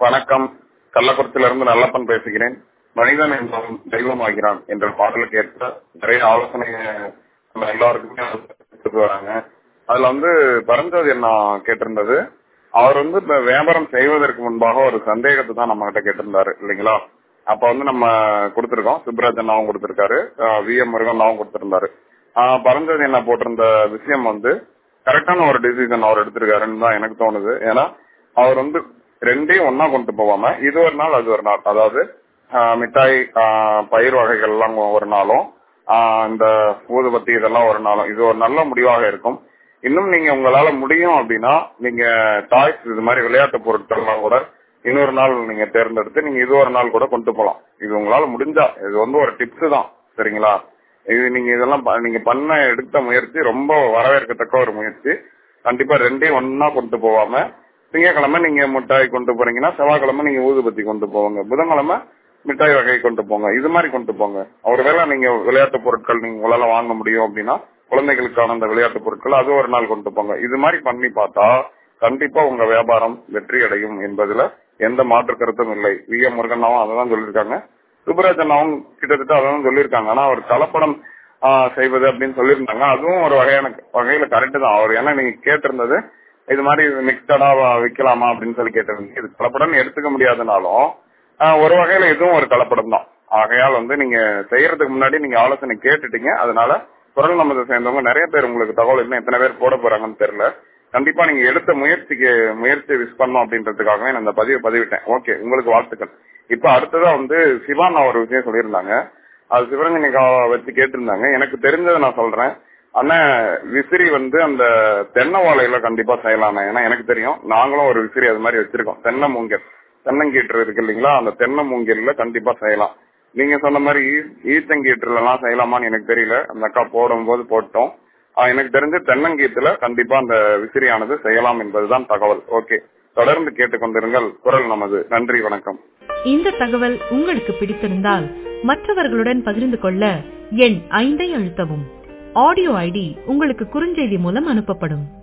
வணக்கம் கள்ளக்குறிச்சியிலிருந்து நல்லப்பன் பேசுகிறேன் மனிதன் என்பவன் தெய்வமாகிறான் என்ற பாடலுக்கு ஏற்ப நிறைய ஆலோசனை நம்ம எல்லாருக்குமே எடுத்துட்டு வராங்க அதுல வந்து பரஞ்சோதி என்ன கேட்டிருந்தது அவர் வந்து இப்ப வியாபாரம் செய்வதற்கு முன்பாக ஒரு சந்தேகத்தை தான் நம்ம கிட்ட கேட்டிருந்தாரு இல்லைங்களா அப்ப வந்து நம்ம கொடுத்திருக்கோம் சுப்ராஜ் அண்ணாவும் கொடுத்திருக்காரு வி எம் முருகன் அண்ணாவும் கொடுத்திருந்தாரு ஆஹ் பரஞ்சோதி என்ன போட்டிருந்த விஷயம் வந்து கரெக்டான ஒரு டிசிஷன் அவர் எடுத்திருக்காருன்னு தான் எனக்கு தோணுது ஏன்னா அவர் வந்து ரெண்டையும் ஒன்னா கொண்டு போவாம இது ஒரு நாள் அது ஒரு நாள் அதாவது ஆஹ் மிட்டாய் ஆஹ் பயிர் வகைகள் எல்லாம் ஒரு நாளும் ஆஹ் இந்த ஊதுபத்தி இதெல்லாம் ஒரு நாளும் இது ஒரு நல்ல முடிவாக இருக்கும் இன்னும் நீங்க உங்களால முடியும் அப்படின்னா நீங்க டாய்ஸ் இது மாதிரி விளையாட்டு பொருட்கள்லாம் கூட இன்னொரு நாள் நீங்க தேர்ந்தெடுத்து நீங்க இது ஒரு நாள் கூட கொண்டு போகலாம் இது உங்களால முடிஞ்சா இது வந்து ஒரு டிப்ஸ் தான் சரிங்களா இது நீங்க இதெல்லாம் ப- நீங்க பண்ண எடுத்த முயற்சி ரொம்ப வரவேற்கத்தக்க ஒரு முயற்சி கண்டிப்பா ரெண்டையும் ஒன்னா கொண்டு போவாம திங்கக்கிழமை நீங்க மிட்டாய் கொண்டு போறீங்கன்னா செவ்வாய்க்கிழமை நீங்க ஊதுபத்தி கொண்டு போவாங்க புதன்கிழமை மிட்டாய் வகை கொண்டு போங்க இது மாதிரி கொண்டு போங்க ஒருவேளை நீங்க விளையாட்டு பொருட்கள் நீங்க உங்களால வாங்க முடியும் அப்படின்னா குழந்தைகளுக்கான அந்த விளையாட்டு பொருட்கள் அது ஒரு நாள் கொண்டு போங்க இது மாதிரி பண்ணி பார்த்தா கண்டிப்பா உங்க வியாபாரம் வெற்றி அடையும் என்பதுல எந்த மாற்று கருத்தும் இல்லை வி எம் முருகண்ணாவும் அதை தான் சொல்லியிருக்காங்க சுப்பராஜ் அண்ணாவும் கிட்டத்தட்ட அதான் சொல்லியிருக்காங்க ஆனா அவர் கலப்படம் ஆஹ், செய்வது அப்படின்னு சொல்லியிருந்தாங்க அதுவும் ஒரு வகையான வகையில கரெக்ட் தான் அவர் ஏன்னா நீங்க கேட்டிருந்தது இது மாதிரி மிக்சடா விற்கலாமா அப்படின்னு சொல்லி கேட்டிருந்தீங்க இது கலப்படம் எடுத்துக்க முடியாதனாலும் ஆஹ், ஒரு வகையில இதுவும் ஒரு கலப்படம் தான் ஆகையால் வந்து நீங்க செய்யறதுக்கு முன்னாடி நீங்க ஆலோசனை கேட்டுட்டீங்க அதனால குரல் நமது சேர்ந்தவங்க நிறைய பேர் உங்களுக்கு தகவல் இன்னும் எத்தனை பேர் போட போறாங்கன்னு தெரியல கண்டிப்பா நீங்க எடுத்த முயற்சிக்கு முயற்சி விஷ் பண்ணோம் அப்படின்றதுக்காகவே நான் இந்த பதிவை பதிவிட்டேன் ஓகே உங்களுக்கு வாழ்த்துக்கள் இப்ப அடுத்ததா வந்து சிவான் ஒரு விஷயம் சொல்லியிருந்தாங்க அது சிவரஞ்சனிக்கா வச்சு கேட்டிருந்தாங்க எனக்கு தெரிஞ்சதை நான் சொல்றேன் ஆனா விசிறி வந்து அந்த தென்னை வாழையில கண்டிப்பா செய்யலாமே ஏன்னா எனக்கு தெரியும் நாங்களும் ஒரு விசிறி அது மாதிரி வச்சிருக்கோம் தென்னை மூங்கல் தென்னங்கீற்று இருக்கு இல்லைங்களா அந்த தென்னை மூங்கில்ல கண்டிப்பா செய்யலாம் நீங்க சொன்ன மாதிரி ஈ- ஈச்சங்கீற்றுல எல்லாம் செய்யலாமான்னு எனக்கு தெரியல அந்த அக்கா போடும்போது போட்டோம் ஆஹ் எனக்கு தெரிஞ்சு தென்னங்கீத்துல கண்டிப்பா அந்த விசிறியானது செய்யலாம் என்பதுதான் தகவல் ஓகே தொடர்ந்து கேட்டுக்கொண்டிருங்கள் குரல் நமது நன்றி வணக்கம் இந்த தகவல் உங்களுக்கு பிடித்திருந்தால் மற்றவர்களுடன் பகிர்ந்து கொள்ள எண் ஐந்தை அழுத்தவும் ஆடியோ ஐடி உங்களுக்கு குறுஞ்செய்தி மூலம் அனுப்பப்படும்